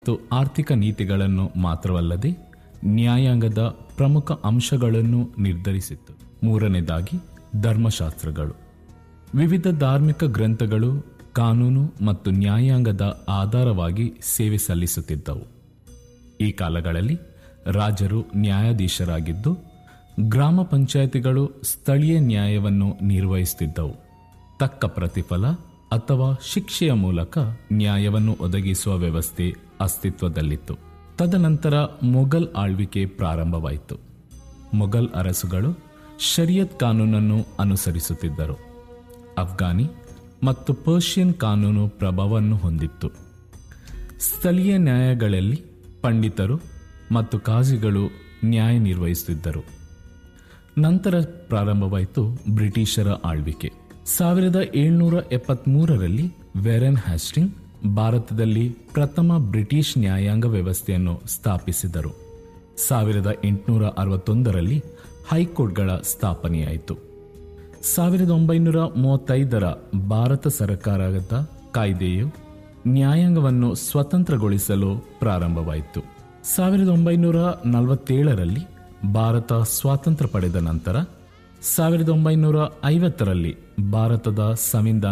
ಮತ್ತು ಆರ್ಥಿಕ ನೀತಿಗಳನ್ನು ಮಾತ್ರವಲ್ಲದೆ ನ್ಯಾಯಾಂಗದ ಪ್ರಮುಖ ಅಂಶಗಳನ್ನು ನಿರ್ಧರಿಸಿತ್ತು ಮೂರನೇದಾಗಿ ಧರ್ಮಶಾಸ್ತ್ರಗಳು ವಿವಿಧ ಧಾರ್ಮಿಕ ಗ್ರಂಥಗಳು ಕಾನೂನು ಮತ್ತು ನ್ಯಾಯಾಂಗದ ಆಧಾರವಾಗಿ ಸೇವೆ ಸಲ್ಲಿಸುತ್ತಿದ್ದವು ಈ ಕಾಲಗಳಲ್ಲಿ ರಾಜರು ನ್ಯಾಯಾಧೀಶರಾಗಿದ್ದು ಗ್ರಾಮ ಪಂಚಾಯತಿಗಳು ಸ್ಥಳೀಯ ನ್ಯಾಯವನ್ನು ನಿರ್ವಹಿಸುತ್ತಿದ್ದವು ತಕ್ಕ ಪ್ರತಿಫಲ ಅಥವಾ ಶಿಕ್ಷೆಯ ಮೂಲಕ ನ್ಯಾಯವನ್ನು ಒದಗಿಸುವ ವ್ಯವಸ್ಥೆ ಅಸ್ತಿತ್ವದಲ್ಲಿತ್ತು ತದನಂತರ ಮೊಘಲ್ ಆಳ್ವಿಕೆ ಪ್ರಾರಂಭವಾಯಿತು ಮೊಘಲ್ ಅರಸುಗಳು ಶರಿಯತ್ ಕಾನೂನನ್ನು ಅನುಸರಿಸುತ್ತಿದ್ದರು ಅಫ್ಘಾನಿ ಮತ್ತು ಪರ್ಷಿಯನ್ ಕಾನೂನು ಪ್ರಭಾವವನ್ನು ಹೊಂದಿತ್ತು ಸ್ಥಳೀಯ ನ್ಯಾಯಗಳಲ್ಲಿ ಪಂಡಿತರು ಮತ್ತು ಕಾಜಿಗಳು ನ್ಯಾಯ ನಿರ್ವಹಿಸುತ್ತಿದ್ದರು ನಂತರ ಪ್ರಾರಂಭವಾಯಿತು ಬ್ರಿಟಿಷರ ಆಳ್ವಿಕೆ ಸಾವಿರದ ಏಳ್ನೂರ ಎಪ್ಪತ್ಮೂರರಲ್ಲಿ ವೆರೆನ್ ಹ್ಯಾಸ್ಟಿಂಗ್ ಭಾರತದಲ್ಲಿ ಪ್ರಥಮ ಬ್ರಿಟಿಷ್ ನ್ಯಾಯಾಂಗ ವ್ಯವಸ್ಥೆಯನ್ನು ಸ್ಥಾಪಿಸಿದರು ಸಾವಿರದ ಎಂಟುನೂರ ಅರವತ್ತೊಂದರಲ್ಲಿ ಹೈಕೋರ್ಟ್ಗಳ ಸ್ಥಾಪನೆಯಾಯಿತು ಸಾವಿರದ ಒಂಬೈನೂರ ಮೂವತ್ತೈದರ ಭಾರತ ಸರ್ಕಾರದ ಕಾಯ್ದೆಯು ನ್ಯಾಯಾಂಗವನ್ನು ಸ್ವತಂತ್ರಗೊಳಿಸಲು ಪ್ರಾರಂಭವಾಯಿತು ಸಾವಿರದ ಒಂಬೈನೂರ ನಲವತ್ತೇಳರಲ್ಲಿ ಭಾರತ ಸ್ವಾತಂತ್ರ್ಯ ಪಡೆದ ನಂತರ ಸಾವಿರದ ಒಂಬೈನೂರ ಐವತ್ತರಲ್ಲಿ ಭಾರತದ ಸಂವಿಧಾನ